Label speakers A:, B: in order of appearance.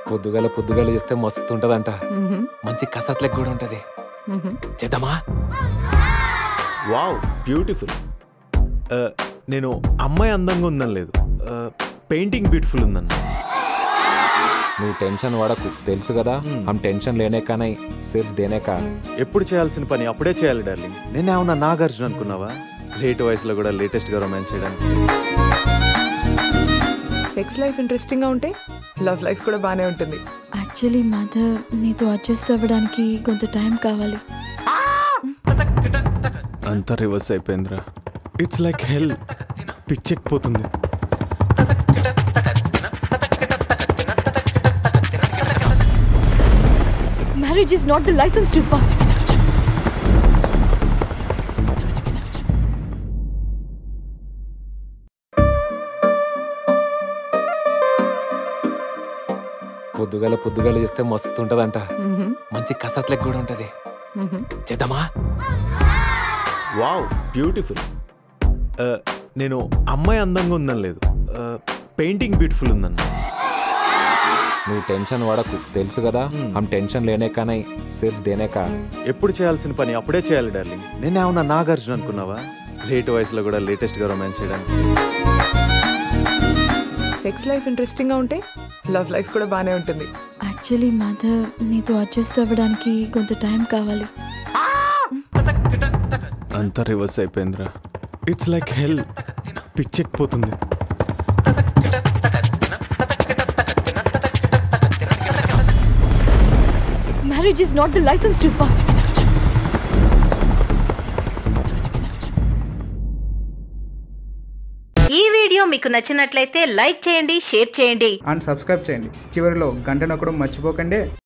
A: పొద్దుగాల పొద్దుగాల చేస్తే మస్తు ఉంటదంట మంచి కసరత్లకు కూడా ఉంటది చేద్దామా
B: వావ్ బ్యూటిఫుల్ నేను అమ్మాయి అందంగా ఉందని లేదు పెయింటింగ్ బ్యూటిఫుల్ ఉందన్న
A: నువ్వు టెన్షన్ పడకు తెలుసు కదా హమ్ టెన్షన్ లేనే కానీ సిర్ఫ్ దేనే కా
B: ఎప్పుడు చేయాల్సిన పని అప్పుడే చేయాలి డార్లింగ్ నేను ఏమన్నా నాగార్జున అనుకున్నావా లేట్ వయసులో కూడా లేటెస్ట్ గా రొమాన్స్ చేయడానికి
C: సెక్స్ లైఫ్ ఇంట్రెస్టింగ్ గా ఉంటే లవ్ లైఫ్ కూడా బానే ఉంటుంది
D: యాక్చువల్లీ మదర్ నీతో అడ్జస్ట్ అవ్వడానికి కొంత టైం కావాలి
B: అంతా రివర్స్ అయిపోయిందిరా ఇట్స్ లైక్ హెల్ పిచ్చెక్కిపోతుంది
D: marriage is not the license to fast
A: పొద్దుగాల పొద్దుగాల చేస్తే మస్తు ఉంటదంట మంచి కసరత్లకు కూడా ఉంటది చేద్దామా
B: వావ్ బ్యూటిఫుల్ నేను అమ్మాయి అందంగా ఉందని లేదు పెయింటింగ్ బ్యూటిఫుల్ ఉందన్న
A: నువ్వు టెన్షన్ పడకు తెలుసు కదా హమ్ టెన్షన్ లేనే కానీ సిర్ఫ్ దేనే కా
B: ఎప్పుడు చేయాల్సిన పని అప్పుడే చేయాలి డార్లింగ్ నేను ఏమన్నా నాగార్జున అనుకున్నావా లేట్ వయసులో కూడా లేటెస్ట్ గా రొమాన్స్ చేయడానికి
C: సెక్స్ లైఫ్ ఇంట్రెస్టింగ్ గా ఉంటే లవ్ లైఫ్ కూడా బానే ఉంటుంది
D: యాక్చువల్లీ మదర్ నీతో అడ్జస్ట్ అవ్వడానికి కొంత టైం కావాలి
B: అంతా రివర్స్ అయిపోయిందిరా ఇట్స్ లైక్ హెల్ పిచ్చెక్కిపోతుంది
D: marriage is not the license to fast
E: ఈ వీడియో మీకు నచ్చినట్లయితే లైక్ చేయండి షేర్ చేయండి
F: అండ్ సబ్స్క్రైబ్ చేయండి చివరిలో గంట నొక్కడం మర్చిపోకండి